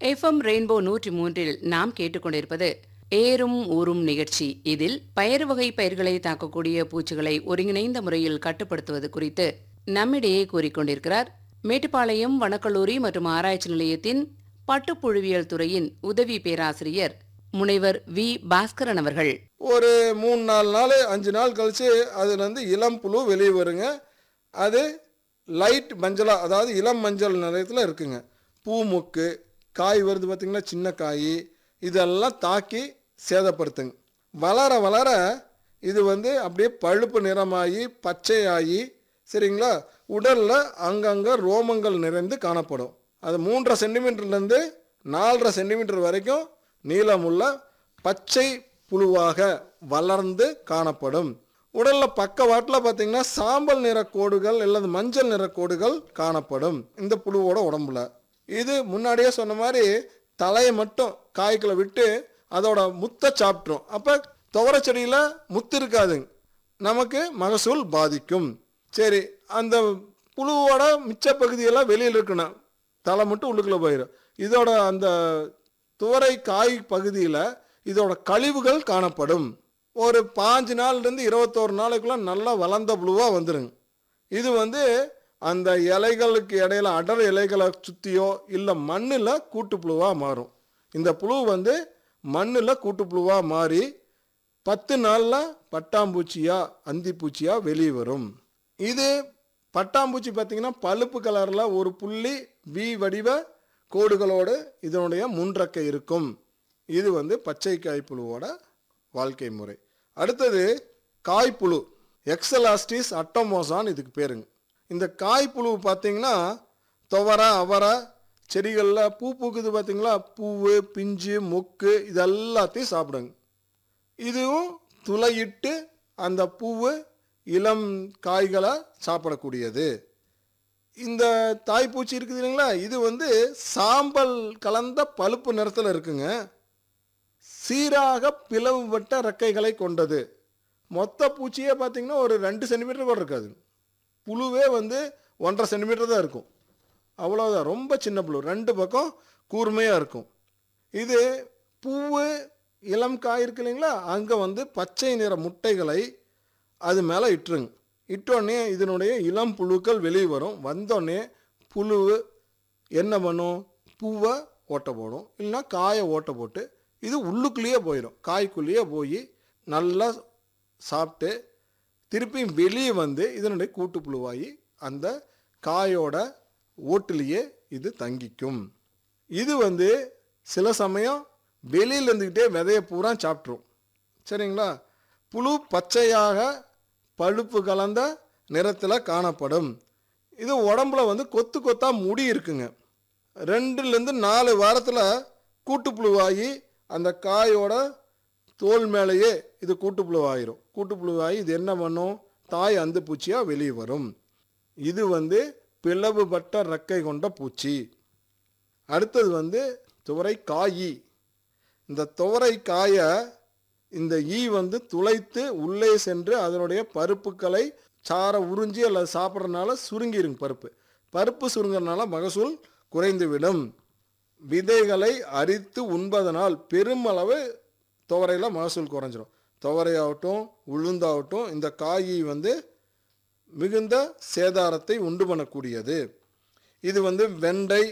FM rainbow நூற்றி மூன்றில் நாம் கேட்டுக்கொண்டிருப்பது ஏறும் ஊறும் நிகழ்ச்சி இதில் பயறு வகை பயிர்களை தாக்கக்கூடிய பூச்சிகளை ஒருங்கிணைந்த முறையில் கட்டுப்படுத்துவது குறித்து நம்மிடையே கூறிக்கொண்டிருக்கிறார் மேட்டுப்பாளையம் வனக்கல்லூரி மற்றும் ஆராய்ச்சி நிலையத்தின் பட்டுப்புழுவியல் துறையின் உதவி பேராசிரியர் முனைவர் வி பாஸ்கரன் அவர்கள் ஒரு மூணு நாலு நாள் அஞ்சு நாள் கழித்து அதுலேருந்து இளம் புழு வெளியே வருங்க அது லைட் மஞ்சளாக அதாவது இளம் மஞ்சள் நிலையத்தில் இருக்குங்க பூ மொக்கு காய் வருது பார்த்திங்கன்னா சின்ன காய் இதெல்லாம் தாக்கி சேதப்படுத்துங்க வளர வளர இது வந்து அப்படியே பழுப்பு நிறமாகி பச்சையாகி சரிங்களா உடலில் அங்கங்கே ரோமங்கள் நிறைந்து காணப்படும் அது மூன்றரை சென்டிமீட்டர்லேருந்து நாலரை சென்டிமீட்டர் வரைக்கும் நீளமுள்ள பச்சை புழுவாக வளர்ந்து காணப்படும் உடலில் பக்கவாட்டில் பார்த்தீங்கன்னா சாம்பல் நிற கோடுகள் அல்லது மஞ்சள் நிற கோடுகள் காணப்படும் இந்த புழுவோட உடம்புல இது முன்னாடியே சொன்ன மாதிரி தலையை மட்டும் காய்களை விட்டு அதோட முத்தை சாப்பிட்ரும் அப்போ துவர செடியில் முத்து இருக்காதுங்க நமக்கு மகசூல் பாதிக்கும் சரி அந்த புழுவோட மிச்ச பகுதியெல்லாம் வெளியில் இருக்கணும் தலை மட்டும் உள்ளுக்குள்ளே போயிடும் இதோட அந்த துவரை காய் பகுதியில் இதோட கழிவுகள் காணப்படும் ஒரு பாஞ்சு நாள்லேருந்து இருபத்தோரு நாளைக்குள்ள நல்லா வளர்ந்த புழுவாக வந்துடுங்க இது வந்து அந்த இலைகளுக்கு இடையில அடர் இலைகளை சுற்றியோ இல்லை மண்ணில் கூட்டுப்புழுவாக மாறும் இந்த புழு வந்து மண்ணில் கூட்டுப்புழுவாக மாறி பத்து நாளில் பட்டாம்பூச்சியா அந்திப்பூச்சியா வெளியே வரும் இது பட்டாம்பூச்சி பார்த்தீங்கன்னா பழுப்பு கலரில் ஒரு புள்ளி வி வடிவ கோடுகளோடு இதனுடைய முன்றக்கை இருக்கும் இது வந்து பச்சை காய்ப்புழுவோட வாழ்க்கை முறை அடுத்தது காய்ப்புழு எக்ஸலாஸ்டிஸ் அட்டமோசான் இதுக்கு பேருங்க இந்த காய்ப்புழு பார்த்தீங்கன்னா துவரை அவரை செடிகளில் பூ பூக்குது பார்த்தீங்களா பூவு பிஞ்சு மொக்கு இது எல்லாத்தையும் சாப்பிடுங்க இதுவும் துளையிட்டு அந்த பூவு இளம் காய்களை சாப்பிடக்கூடியது இந்த தாய்ப்பூச்சி இருக்குது இல்லைங்களா இது வந்து சாம்பல் கலந்த பழுப்பு நிறத்தில் இருக்குங்க சீராக பிளவுபட்ட ரெக்கைகளை கொண்டது மொத்த பூச்சியே பார்த்தீங்கன்னா ஒரு ரெண்டு சென்டிமீட்டர் கூட இருக்காது புழுவே வந்து ஒன்றரை சென்டிமீட்டர் தான் இருக்கும் அவ்வளோதான் ரொம்ப சின்ன புழு ரெண்டு பக்கம் கூர்மையாக இருக்கும் இது பூவு இளம் காய் இருக்கு இல்லைங்களா அங்கே வந்து பச்சை நிற முட்டைகளை அது மேலே இட்டுருங்க இட்டோடனே இதனுடைய இளம் புழுக்கள் வெளியே வரும் வந்தோடனே புழு என்ன பண்ணும் பூவை ஓட்ட போடும் இல்லைன்னா காயை ஓட்ட போட்டு இது உள்ளுக்குள்ளேயே போயிடும் காய்க்குள்ளேயே போய் நல்லா சாப்பிட்டு திருப்பி வெளியே வந்து இதனுடைய கூட்டுப்புழுவாகி அந்த காயோட ஓட்டுலேயே இது தங்கிக்கும் இது வந்து சில சமயம் வெளியில் இருந்துக்கிட்டே விதைய பூரா சாப்பிட்ரும் சரிங்களா புழு பச்சையாக பழுப்பு கலந்த நிறத்தில் காணப்படும் இது உடம்புல வந்து கொத்து கொத்தா முடி இருக்குங்க ரெண்டுலேருந்து நாலு வாரத்தில் கூட்டுப்புழுவாகி அந்த காயோட தோல் மேலேயே இது கூட்டுப்புழுவாயிரும் கூட்டுப்புழுவாகி இது என்ன பண்ணும் தாய் அந்த பூச்சியாக வெளியே வரும் இது வந்து பிளவுபட்ட ரெக்கை கொண்ட பூச்சி அடுத்தது வந்து துவரை காயி இந்த துவரை காயை இந்த ஈ வந்து துளைத்து உள்ளே சென்று அதனுடைய பருப்புக்களை சாரை உறிஞ்சி அல்லது சாப்பிட்றதுனால சுருங்கிருங்க பருப்பு பருப்பு சுருங்கிறதுனால மகசூல் குறைந்துவிடும் விதைகளை அரித்து உண்பதனால் பெருமளவு துவரையில் மகசூல் குறைஞ்சிரும் துவரையாகட்டும் உளுந்தாகட்டும் இந்த காய் வந்து மிகுந்த சேதாரத்தை உண்டு பண்ணக்கூடியது இது வந்து வெண்டை